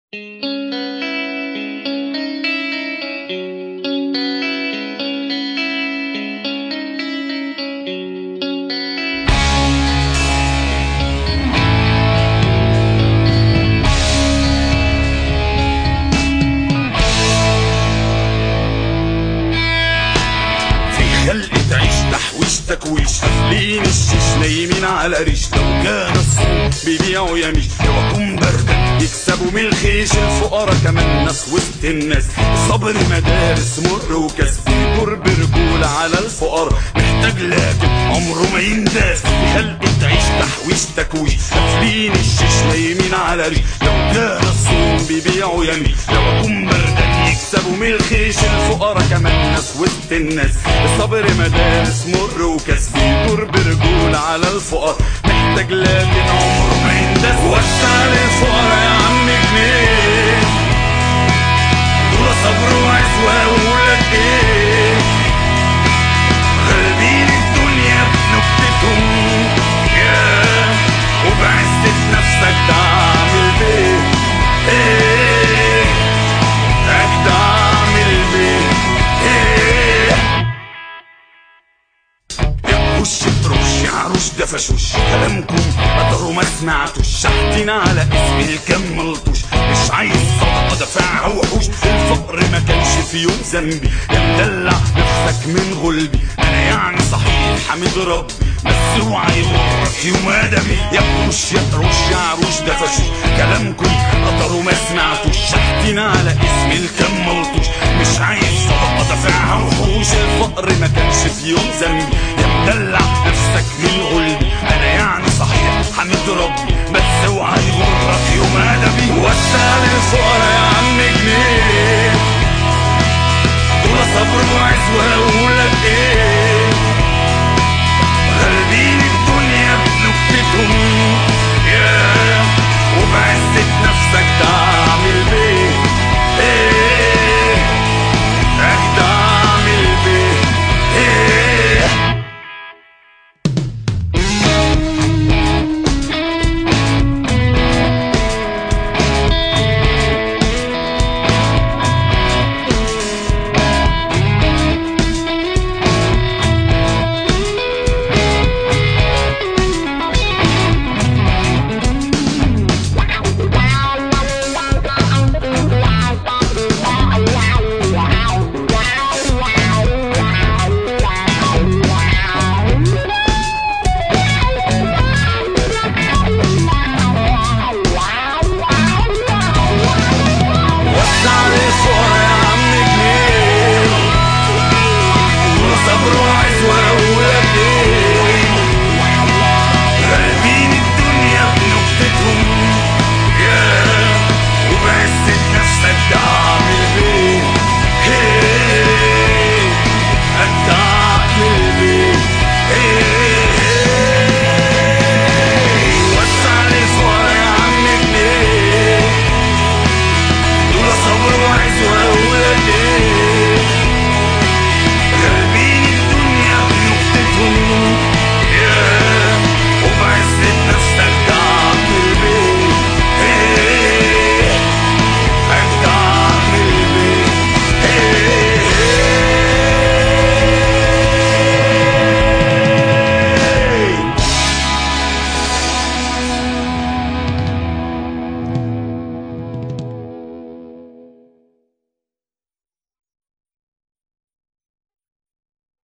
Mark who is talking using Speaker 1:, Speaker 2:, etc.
Speaker 1: في خلق تعيش تحويش تكويش قافلين الشيش نايمين على ريش لو كان الصوم بيبيعوا يميش لو اكون بردان يكسبوا من الخيش الفقراء كمان ناس وسط الناس الصبر مدارس مر وكسب قرب رجولة على الفقراء محتاج لكن عمره ما ينداس في خلق تعيش تحويش تكويش قافلين الشيش نايمين على ريش لو كان الصوم بيبيعوا يميش لو اكون بردان يكسبوا من الخيش الفقراء كمان ناس وسط الناس الصبر مدارس مر وكسبي قرب رجول على الفقراء محتاج لكن عمره ما يندس وسع للفقراء يا عم جنيه دول صبر وعزوة وولاد ايه غالبين الدنيا بنكتتهم يا وبعزة نفسك تعمل بيه ايه تعمل بيه ايه وش تروش عروش دفشوش كلامكم قدروا ما سمعتوش شحتنا على اسم الكملتوش مش عايز صدقه دفعها وحوش الفقر ما كانش في يوم ذنبي يا مدلع نفسك من غلبي انا يعني صحيح حمد ربي بس اوعى يغرك يوم ادبي يا قروش يا قروش يا عروش دفشوش كلامكم قدروا ما سمعتوش شحتنا على اسم الكملتوش مش عايز صدقه دفعها وحوش الفقر ما كانش في يوم ذنبي يا مدلع نفسك من غلبي انا يعني صحيح حمد ربي بس اوعى يغرك يوم ادبي وسع